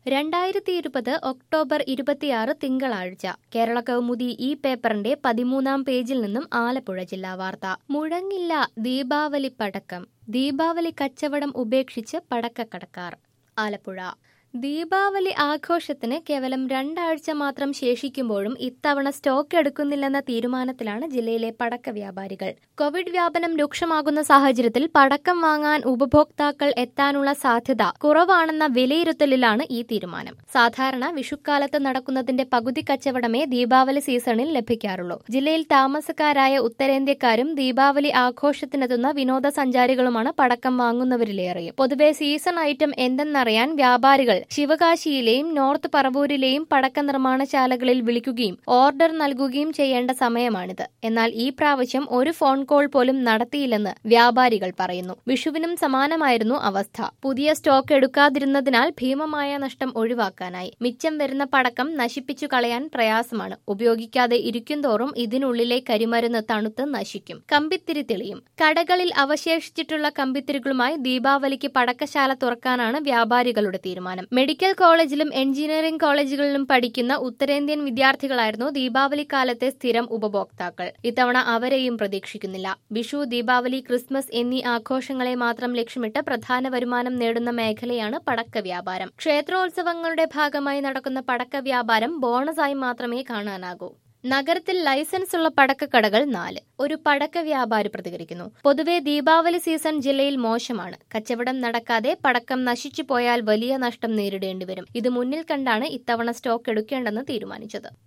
രണ്ടായിരത്തി ഇരുപത് ഒക്ടോബർ ഇരുപത്തിയാറ് തിങ്കളാഴ്ച കേരള കൗമുദി ഈ പേപ്പറിന്റെ പതിമൂന്നാം പേജിൽ നിന്നും ആലപ്പുഴ ജില്ലാ വാർത്ത മുഴങ്ങില്ല ദീപാവലി പടക്കം ദീപാവലി കച്ചവടം ഉപേക്ഷിച്ച് പടക്കക്കടക്കാർ ആലപ്പുഴ ദീപാവലി ആഘോഷത്തിന് കേവലം രണ്ടാഴ്ച മാത്രം ശേഷിക്കുമ്പോഴും ഇത്തവണ സ്റ്റോക്ക് എടുക്കുന്നില്ലെന്ന തീരുമാനത്തിലാണ് ജില്ലയിലെ പടക്ക വ്യാപാരികൾ കോവിഡ് വ്യാപനം രൂക്ഷമാകുന്ന സാഹചര്യത്തിൽ പടക്കം വാങ്ങാൻ ഉപഭോക്താക്കൾ എത്താനുള്ള സാധ്യത കുറവാണെന്ന വിലയിരുത്തലിലാണ് ഈ തീരുമാനം സാധാരണ വിഷുക്കാലത്ത് നടക്കുന്നതിന്റെ പകുതി കച്ചവടമേ ദീപാവലി സീസണിൽ ലഭിക്കാറുള്ളൂ ജില്ലയിൽ താമസക്കാരായ ഉത്തരേന്ത്യക്കാരും ദീപാവലി ആഘോഷത്തിനെത്തുന്ന വിനോദസഞ്ചാരികളുമാണ് പടക്കം വാങ്ങുന്നവരിലേറെയും പൊതുവെ സീസൺ ഐറ്റം എന്തെന്നറിയാൻ വ്യാപാരികൾ ശിവകാശിയിലെയും നോർത്ത് പറവൂരിലെയും പടക്ക നിർമ്മാണശാലകളിൽ വിളിക്കുകയും ഓർഡർ നൽകുകയും ചെയ്യേണ്ട സമയമാണിത് എന്നാൽ ഈ പ്രാവശ്യം ഒരു ഫോൺ കോൾ പോലും നടത്തിയില്ലെന്ന് വ്യാപാരികൾ പറയുന്നു വിഷുവിനും സമാനമായിരുന്നു അവസ്ഥ പുതിയ സ്റ്റോക്ക് എടുക്കാതിരുന്നതിനാൽ ഭീമമായ നഷ്ടം ഒഴിവാക്കാനായി മിച്ചം വരുന്ന പടക്കം നശിപ്പിച്ചു കളയാൻ പ്രയാസമാണ് ഉപയോഗിക്കാതെ ഇരിക്കുന്തോറും ഇതിനുള്ളിലെ കരിമരുന്ന് തണുത്ത് നശിക്കും കമ്പിത്തിരി തെളിയും കടകളിൽ അവശേഷിച്ചിട്ടുള്ള കമ്പിത്തിരികളുമായി ദീപാവലിക്ക് പടക്കശാല തുറക്കാനാണ് വ്യാപാരികളുടെ തീരുമാനം മെഡിക്കൽ കോളേജിലും എഞ്ചിനീയറിംഗ് കോളേജുകളിലും പഠിക്കുന്ന ഉത്തരേന്ത്യൻ വിദ്യാർത്ഥികളായിരുന്നു ദീപാവലി കാലത്തെ സ്ഥിരം ഉപഭോക്താക്കൾ ഇത്തവണ അവരെയും പ്രതീക്ഷിക്കുന്നില്ല വിഷു ദീപാവലി ക്രിസ്മസ് എന്നീ ആഘോഷങ്ങളെ മാത്രം ലക്ഷ്യമിട്ട് പ്രധാന വരുമാനം നേടുന്ന മേഖലയാണ് പടക്ക വ്യാപാരം ക്ഷേത്രോത്സവങ്ങളുടെ ഭാഗമായി നടക്കുന്ന പടക്ക വ്യാപാരം ബോണസായി മാത്രമേ കാണാനാകൂ നഗരത്തിൽ ലൈസൻസ് ഉള്ള പടക്കക്കടകൾ നാല് ഒരു പടക്ക വ്യാപാരി പ്രതികരിക്കുന്നു പൊതുവെ ദീപാവലി സീസൺ ജില്ലയിൽ മോശമാണ് കച്ചവടം നടക്കാതെ പടക്കം നശിച്ചു പോയാൽ വലിയ നഷ്ടം നേരിടേണ്ടി വരും ഇത് മുന്നിൽ കണ്ടാണ് ഇത്തവണ സ്റ്റോക്ക് എടുക്കേണ്ടെന്ന് തീരുമാനിച്ചത്